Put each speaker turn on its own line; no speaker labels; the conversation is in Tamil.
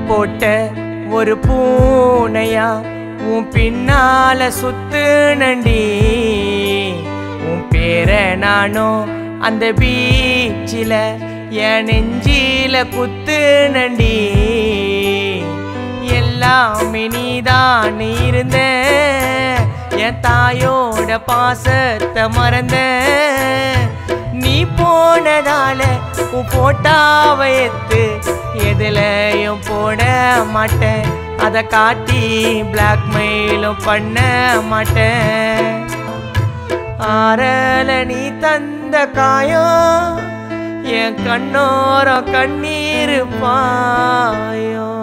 போட்ட ஒரு பூனையா உன் பின்னால சுத்துனண்டி உன் பேரை நானும் அந்த பீச்சில என் நெஞ்சில குத்துனண்டி எல்லாமே நீதான் இருந்த என் தாயோட பாசத்தை மறந்த நீ போனதால உன் போட்டாவை எத்து எதுலயும் போட மாட்டேன் அதை காட்டி பிளாக்மெயிலும் பண்ண மாட்டேன் ஆறல நீ தந்த காயம் என் கண்ணோரம் கண்ணீர் பாயும்